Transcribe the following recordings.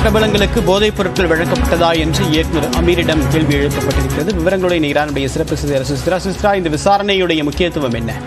பிரபலங்களுக்கு போதைப் பொருட்கள் வழங்கப்பட்டதா என்று இயக்குநர் அமீரிடம் கேள்வி எழுப்பப்பட்டிருக்கிறது விவரங்களுடைய நீரானுடைய சிறப்பு செய்தியாளர் சுசித்ரா சுசித்ரா இந்த விசாரணையுடைய முக்கியத்துவம் என்ன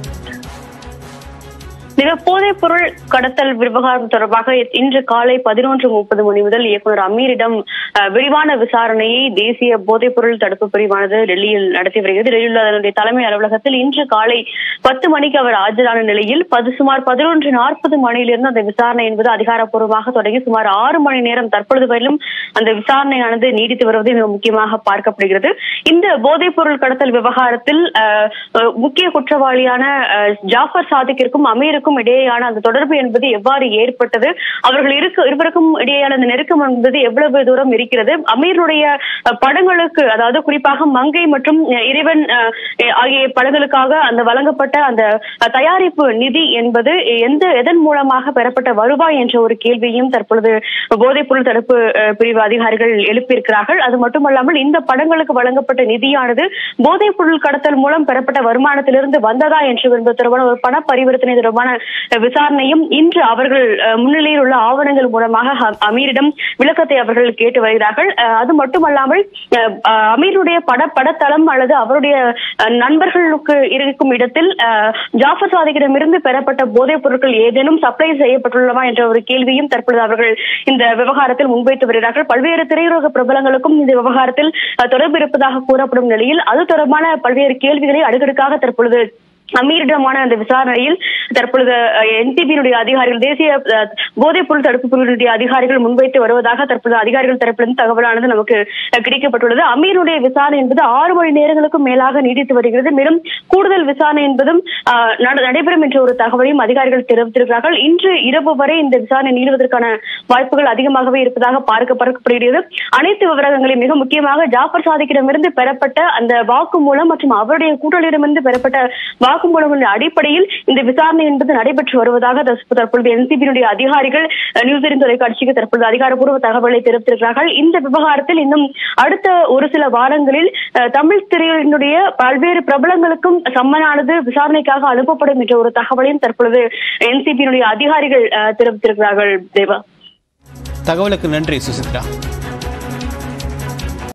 மிக போதைப் பொருள் கடத்தல் விவகாரம் தொடர்பாக இன்று காலை பதினொன்று முப்பது மணி முதல் இயக்குநர் அமீரிடம் அஹ், விரிவான விசாரணையை தேசிய போதைப் பொருள் தடுப்பு பிரிவானது டெல்லியில் நடத்தி வருகிறது டெல்லியில் உள்ள அதனுடைய தலைமை அலுவலகத்தில் இன்று காலை பத்து மணிக்கு அவர் ஆஜரான நிலையில் பது சுமார் பதினொன்று நாற்பது மணியிலிருந்து அந்த விசாரணை என்பது அதிகாரப்பூர்வமாக தொடங்கி சுமார் ஆறு மணி நேரம் தற்பொழுது வரையிலும் அந்த விசாரணையானது நீடித்து வருவது மிக முக்கியமாக பார்க்கப்படுகிறது இந்த போதைப் பொருள் கடத்தல் விவகாரத்தில் அஹ், அஹ், முக்கிய குற்றவாளியான அஹ், ஜாஃபர் சாதிக்கிற்கும் அமீருக்கும் இடையேயான அந்த தொடர்பு என்பது எவ்வாறு ஏற்பட்டது அவர்கள் இருக்க இருவருக்கும் இடையேயான அந்த நெருக்கம் என்பது எவ்வளவு தூரம் இருக்கிறது அமீருடைய அஹ், படங்களுக்கு அதாவது குறிப்பாக மங்கை மற்றும் அஹ், இறைவன் அஹ், ஆகிய படங்களுக்காக அந்த வழங்கப்பட்ட அந்த அஹ், தயாரிப்பு நிதி என்பது எந்த எதன் மூலமாக பெறப்பட்ட வருவாய் என்ற ஒரு கேள்வியும் தற்பொழுது போதைப் பொருள் தடுப்பு அஹ், பிரிவு அதிகாரிகள் எழுப்பியிருக்கிறார்கள் அது மட்டுமல்லாமல் இந்த படங்களுக்கு வழங்கப்பட்ட நிதியானது போதைப் பொருள் கடத்தல் மூலம் பெறப்பட்ட வருமானத்திலிருந்து வந்ததா என்று என்பது தொடர்பான ஒரு பண பரிவர்த்தனை தொடர்பான அஹ், விசாரணையும் இன்று அவர்கள் அஹ், முன்னிலையில் உள்ள ஆவணங்கள் மூலமாக ஹ- அமீரிடம் விளக்கத்தை அவர்கள் கேட்டு வருகிறார்கள் அஹ், அது மட்டுமல்லாமல் அஹ், அஹ், அமீருடைய பட படத்தளம் அல்லது அவருடைய அஹ், நண்பர்களுக்கு இருக்கும் இடத்தில் அஹ், ஜாஃபர் சாதிக்கிடமிருந்து பெறப்பட்ட போதைப் பொருட்கள் ஏதேனும் சப்ளை செய்யப்பட்டுள்ளதா என்ற ஒரு கேள்வியும் தற்பொழுது அவர்கள் இந்த விவகாரத்தில் முன்வைத்து வருகிறார்கள் பல்வேறு திரையுலக பிரபலங்களுக்கும் இந்த விவகாரத்தில் அஹ், தொடர்பு இருப்பதாக கூறப்படும் நிலையில் அது தொடர்பான பல்வேறு கேள்விகளை அடுக்கடுக்காக தற்பொழுது அமீரிடமான அந்த விசாரணையில் தற்பொழுது என்டிபியினுடைய அதிகாரிகள் தேசிய அஹ், போதைப் பொருள் தடுப்பு பிரிவினுடைய அதிகாரிகள் முன்வைத்து வருவதாக தற்பொழுது அதிகாரிகள் தரப்பிலிருந்து தகவலானது நமக்கு அஹ், கிடைக்கப்பட்டுள்ளது அமீருடைய விசாரணை என்பது ஆறு மணி நேரங்களுக்கும் மேலாக நீடித்து வருகிறது மேலும் கூடுதல் விசாரணை என்பதும் அஹ், நட- நடைபெறும் என்ற ஒரு தகவலையும் அதிகாரிகள் தெரிவித்திருக்கிறார்கள் இன்று இரவு வரை இந்த விசாரணை நீடுவதற்கான வாய்ப்புகள் அதிகமாகவே இருப்பதாக பார்க்கப்படுகிறது அனைத்து விவரங்களையும் மிக முக்கியமாக ஜாஃபர் சாதிக்கிடமிருந்து பெறப்பட்ட அந்த வாக்குமூலம் மற்றும் அவருடைய கூட்டணியிடமிருந்து பெறப்பட்ட வாக்குமூலங்களின் அடிப்படையில் இந்த விசாரணை என்பது நடைபெற்று வருவதாக தற்ப- தற்பொழுது என்சிபியினுடைய அதிகாரிகள் அஹ், நியூஸ் எயிட்டின் தொலைக்காட்சிக்கு தற்பொழுது அதிகாரப்பூர்வ தகவலை தெரிவித்திருக்கிறார்கள் இந்த விவகாரத்தில் இன்னும் அடுத்த ஒரு சில வாரங்களில் அஹ், தமிழ் திரையினுடைய பல்வேறு பிரபலங்களுக்கும் சம்மனானது விசாரணைக்காக அனுப்பப்படும் என்ற ஒரு தகவலையும் தற்பொழுது என்சிபியினுடைய அதிகாரிகள் அஹ், தெரிவித்திருக்கிறார்கள் தேவா தகவலுக்கு நன்றி சுசித்ரா